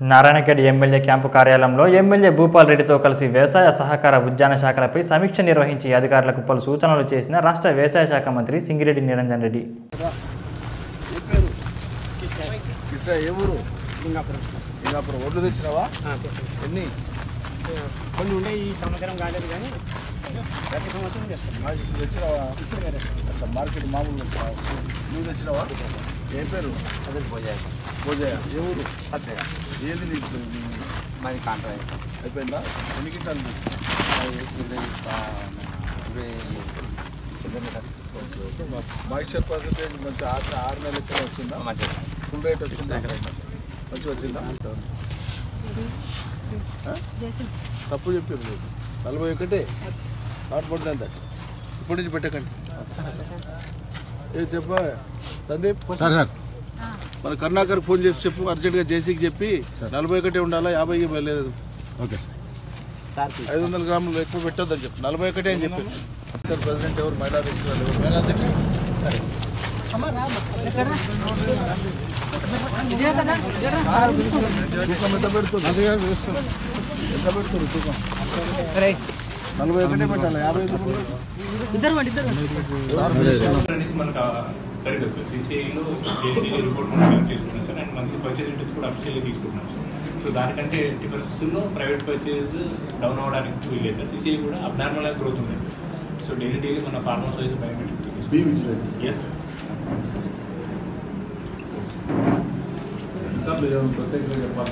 Narayankhed MLA camp కార్యాలయంలో MLA Bhupal రెడ్డితో కలిసి వ్యవసాయ సహకార ఉద్యాన శాఖలపై సమీక్ష నిర్వహించి అధికారులకు పలు సూచనలు చేసిన రాష్ట్ర వ్యవసాయ శాఖ మంత్రి సింగిరెడ్డి నిరంజన్ రెడ్డి ఏ పేరు కృష్ణ ఏ ఊరు లింగాపురం ఒడ్లు తెచ్చినావా ఎన్ని కొన్ని ఉండే ఈ సంవత్సరం కాలేదు కానీ ప్రతి సంవత్సరం చేస్తాం మార్కెట్ తెచ్చినావా అట్లా మార్కెట్ మామూలు తెచ్చినావా? నువ్వు తెచ్చినావా ఏ పేరు అదే పోయాయి భోజయ్య ఏ ఊరు అదే ఏంది నీకు నీ- మరి కాంట్రాక్ట్ అయిపోయిందా ఎన్ని కింటాలు తెచ్చినావు మాయిశ్చర్ పర్సెంటేజ్ మంచి ఆరు ఆరు నెలల లెక్కన వచ్చిందా ఫుల్ రేట్ వచ్చిందా మంచి వచ్చిందా ఆ? తప్పు చెప్పారు మీరు నలభై ఒకటే నాట్ పడుతుంది అంత ఇప్పటి నుంచి పెట్టకండి ఏ చెప్పా సందీప్ మన కరుణాకర్ ఫోన్ చేసి చెప్పు అర్జెంట్గా జేసీకి చెప్పి నలభై ఒకటే ఉండాలా యాభై లేదు ఓకే ఐదు వందల గ్రాములు ఎక్కువ పెట్టొద్దని చెప్పు నలభై ఒకటే అని చెప్పేసి ప్రెసిడెంట్ ఎవరు మహిళా అధ్యక్షురాలు ఎవరు మహిళా అధ్యక్షులు తూకం ఎంత పెడుతుంది ఎంత పెడుతుంది తూకం నలభై ఒకటే పెట్టాలి యాభై ఐదు అనేది మనకు కరెక్ట్ సార్ సిసిఐలో డైలీ రిపోర్ట్ మనం కలెక్ట్ చేసుకున్నాం sir and monthly purchase returns కూడా అఫీషియల్గా తీసుకుంటున్నాం సార్ సో దానికంటే ఎట్టి పరిస్థితుల్లో ప్రైవేట్ పర్చేస్ డౌన్ అవ్వడానికి వీలేదు సార్ సిసిఐ కూడా అబ్నార్మల్గా గ్రోత్ ఉంది సార్ సో డైలీ డైలీ మన farmers wise biometric be vigilant yes sir ఇంకా మీరు ఏమైనా ప్రత్యేకంగా చెప్పాలి